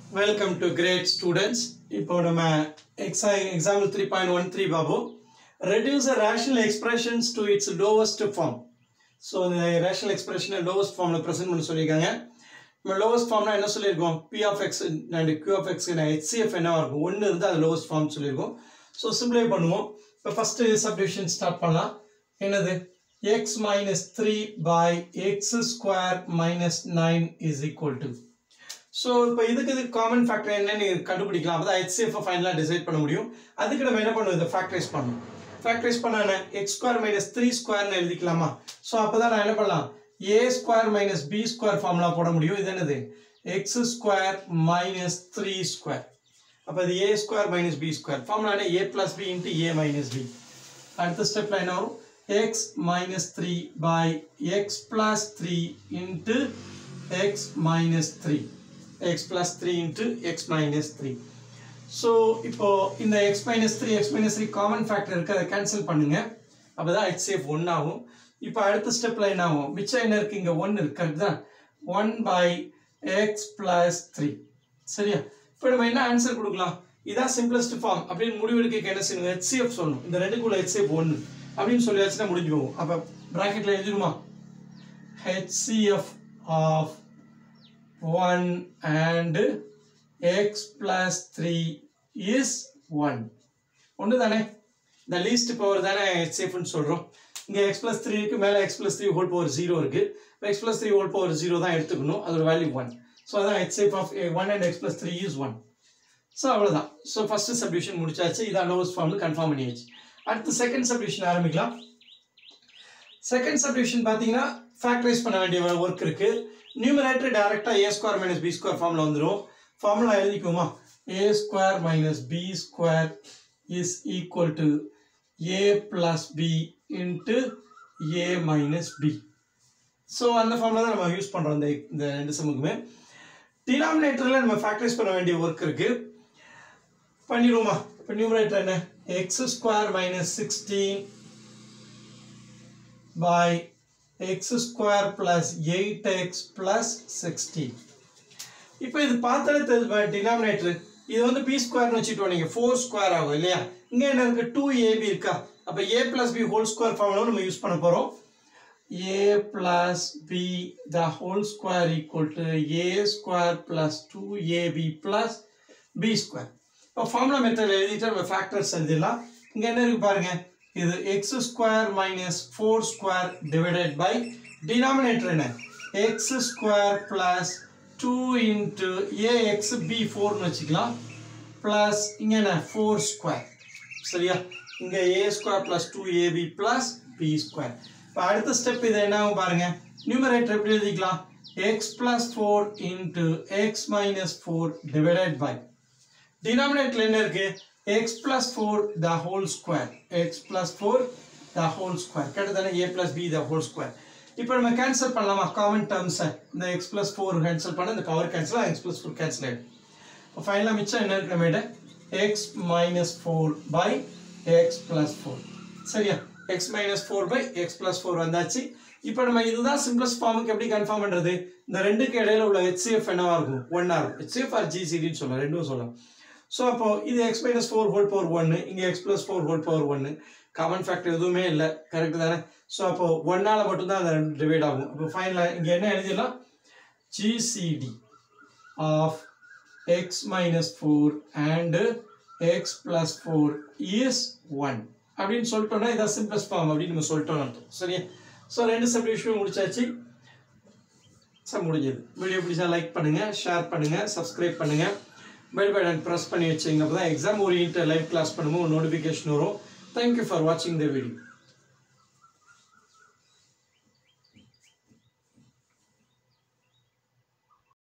welcome to great students இப்போ நம்ம எக்ஸா example three point one three பாபு reduce a rational expressions to its lowest form so இந்த rational எக்ஸ்பிரஷனை lowest ஃபார்மில் ப்ரெசென்ட் பண்ண சொல்லியிருக்காங்க நம்ம லோவஸ்ட் ஃபார்ம்னா என்ன சொல்லியிருக்கோம் p of x and q of x HCF என்னவா இருக்கும் ஒன்று இருந்தால் அது லோவஸ்ட் ஃபார்ம் சொல்லியிருக்கோம் ஸோ சிம்பிளை பண்ணுவோம் இப்போ ஃபஸ்ட்டு சப்டிவிஷன் ஸ்டார்ட் பண்ணலாம் என்னது x minus three by x square minus nine is equal to so இப்போ இதுக்கு இது காமன் ஃபேக்டர் என்னன்னு கண்டுபிடிக்கலாம் அப்போ தான் ஹெச்சிஎஃப் ஃபைனலாக டிசைட் பண்ண முடியும் அதுக்கு நம்ம என்ன பண்ணுவோம் இதை ஃபேக்டரைஸ் பண்ணணும் ஃபேக்டரைஸ் பண்ண என்ன எக்ஸ் ஸ்கொயர் மைனஸ் த்ரீ ஸ்கொயர்னு எழுதிக்கலாமா ஸோ அப்போ தான் நான் என்ன பண்ணலாம் a square minus b square formula போட முடியும் இது என்னது x square minus three square அப்போ இது a square minus b square formula என்ன a plus b into a minus b அடுத்த ஸ்டெப்பில் என்ன வரும் x minus three by x plus three into x minus three x plus three into x minus three so இப்போ இந்த x minus three x minus three common factor இருக்குது அதை cancel பண்ணுங்க அப்போ தான் ஹெச்சிஎஃப் ஒன் ஆகும் இப்போ அடுத்த ஸ்டெப்பில் என்ன ஆகும் மிச்சம் என்ன இருக்குது இங்கே ஒன் இருக்கு கரெக்ட் தான் one by x plus three சரியா இப்போ நம்ம என்ன ஆன்சர் கொடுக்கலாம் இதான் சிம்பிளஸ்ட் ஃபார்ம் அப்படின்னு முடிவெடுக்க என்ன செய்யணும் ஹெச்சிஎஃப் சொல்லணும் இந்த ரெண்டுக்குள்ள ஹெச்சிஎஃப் ஒன்று அப்படின்னு சொல்லியாச்சுன்னா முடிஞ்சு போகும் அப்போ ப்ராக்கெட்டில் எழுதிடுமா HCF of one and x plus three is one ஒன்று தானே இந்த லீஸ்ட் பவர் தானே ஹெச்சிஎஃப்னு சொல்கிறோம் இங்கே எக்ஸ் ப்ளஸ் த்ரீ இருக்குது மேலே x plus three whole power zero இருக்குது இப்போ x plus three whole power zero தான் எடுத்துக்கணும் அதோட வேல்யூ ஒன் ஸோ அதான் HCF of one and x plus three is one so அவ்வளோதான் ஸோ ஃபஸ்ட்டு சப்டியூஷன் முடிச்சாச்சு இதான் லோவஸ்ட் ஃபார்மில் கன்ஃபார்ம் பண்ணியாச்சு அடுத்து செகண்ட் சப்டியூஷன் ஆரம்பிக்கலாம் செகண்ட் சப்டியூஷன் பார்த்தீங்கன்னா ஃபேக்டரைஸ் பண்ண வேண்டிய ஒர்க் இருக்குது நியூமரேட்டர் டேரெக்டாக a square minus b square ஃபார்மில் வந்துடும் ஃபார்முலா எழுதிக்குமா a square minus b square is equal to a plus b into a minus b so அந்த ஃபார்முலா தான் நம்ம யூஸ் பண்ணுறோம் இந்த இந்த ரெண்டு சமுக்குமே டினாமினேட்டரில் நம்ம ஃபேக்டரைஸ் பண்ண வேண்டிய ஒர்க் இருக்குது பண்ணிடுவோமா இப்போ நியூமரேட்டர் என்ன x square minus sixteen by x square plus eight x plus sixteen இப்போ இது பார்த்தாலே தெரிஞ்சு டினாமினேட்டர் இது வந்து பி ஸ்கொயர்னு வச்சுட்டோம் நீங்கள் ஃபோர் ஸ்கொயர் ஆகும் இல்லையா இங்கே என்ன இருக்குது டூ ஏபி இருக்கா அப்போ a plus b whole square formula நம்ம யூஸ் பண்ண போகிறோம் a plus b the whole square equal to a square plus two a b plus b square இப்போ ஃபார்முலா மெத்தட் எழுதிட்டு நம்ம ஃபேக்டர்ஸ் எழுதிடலாம் இங்கே என்ன இருக்கு பாருங்க இது x square minus four square divided by denominator என்ன x square plus two into a x b ஃபோர்னு வச்சுக்கலாம் ப்ளஸ் இங்கே என்ன ஃபோர் ஸ்கொயர் சரியா இங்கே a square plus two a b plus b square இப்போ அடுத்த ஸ்டெப் இது என்ன ஆகும் பாருங்க நியூமரேட்டர் எப்படி எழுதிக்கலாம் x plus four into x minus four divided by denominator என்ன இருக்கு x plus four the whole square x plus four the whole square கேட்டு தானே a plus b the whole square இப்போ நம்ம கேன்சல் பண்ணலாமா காமன் டேர்ம்ஸை இந்த எக்ஸ் ப்ளஸ் ஃபோர் கேன்சல் பண்ண இந்த power cancel x plus four cancel ஆகிடும் இப்போ ஃபைனலாக மிச்சம் என்ன இருக்கு நம்மகிட்ட x minus four by x plus four சரியா x minus four by x plus four வந்தாச்சு இப்போ நம்ம இதுதான் சிம்பிளஸ்ட் ஃபார்முக்கு எப்படி கன்ஃபார்ம் பண்ணுறது இந்த ரெண்டுக்கு இடையில உள்ள ஹெச்சிஎஃப் என்னவா இருக்கும் ஒன்னா இருக்கும் ஹெச்சிஎஃப் ஆர் ஜிசிடின்னு சொல்லலாம் ரெண்டும் சொல்லலாம் ஸோ அப்போ இது x minus four whole power ஒன்று இங்கே x plus four whole power ஒன்று காமன் ஃபேக்டர் எதுவுமே இல்லை கரெக்ட் தானே ஸோ அப்போ ஒன்னால் மட்டும்தான் அந்த ரெண்டு டிவைட் ஆகும் அப்போ ஃபைனலாக இங்கே என்ன எழுதிடலாம் GCD of x minus four and x plus four is one அப்படின்னு சொல்லிட்டோம்னா இதான் சிம்பிளஸ்ட் ஃபார்ம் அப்படின்னு நம்ம சொல்லிட்டோம் அர்த்தம் சரியா ஸோ ரெண்டு சப்டிவிஷனும் முடிச்சாச்சு சார் முடிஞ்சது வீடியோ பிடிச்சா லைக் பண்ணுங்கள் ஷேர் பண்ணுங்கள் சப்ஸ்கிரைப் பண்ணுங்கள் பெல் பட்டன் ப்ரெஸ் பண்ணி வச்சிங்க அப்போ தான் எக்ஸாம் ஓரியன்ட் லைவ் கிளாஸ் பண்ணும்போது நோட்டிஃபிகேஷன் வரும் தேங்க்யூ ஃபார் வாட்சிங் த வீடியோ